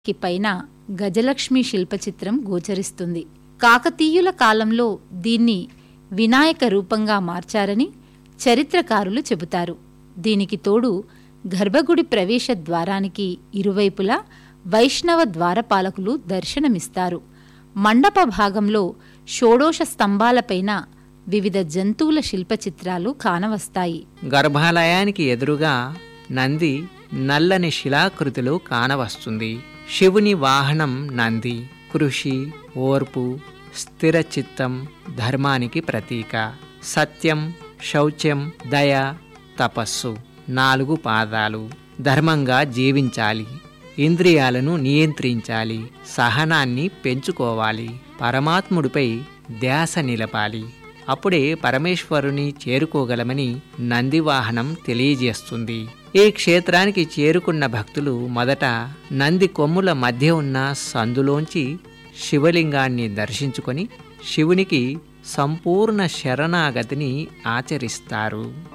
కి పైన గజలక్ష్మి శిల్పచిత్రం గోచరిస్తుంది కాకతీయుల కాలంలో దీన్ని వినాయక రూపంగా మార్చారని చరిత్రకారులు చెబుతారు దీనికి తోడు గర్భగుడి ప్రవేశ ద్వారానికి ఇరువైపులా వైష్ణవ ద్వారపాలకులు దర్శనమిస్తారు మండప భాగంలో షోడోష స్తంభాలపైన వివిధ జంతువుల శిల్పచిత్రాలు కానవస్తాయి గర్భాలయానికి ఎదురుగా నంది నల్లని శిలాకృతిలో కానవస్తుంది శివుని వాహనం నంది కృషి ఓర్పు స్థిర చిత్తం ధర్మానికి ప్రతీక సత్యం శౌచ్యం దయ తపస్సు నాలుగు పాదాలు ధర్మంగా జీవించాలి ఇంద్రియాలను నియంత్రించాలి సహనాన్ని పెంచుకోవాలి పరమాత్ముడిపై ధ్యాస నిలపాలి అప్పుడే పరమేశ్వరుని చేరుకోగలమని నందివాహనం తెలియజేస్తుంది ఈ క్షేత్రానికి చేరుకున్న భక్తులు మొదట నంది కొమ్ముల మధ్య ఉన్న సందులోంచి శివలింగాన్ని దర్శించుకొని శివునికి సంపూర్ణ శరణాగతిని ఆచరిస్తారు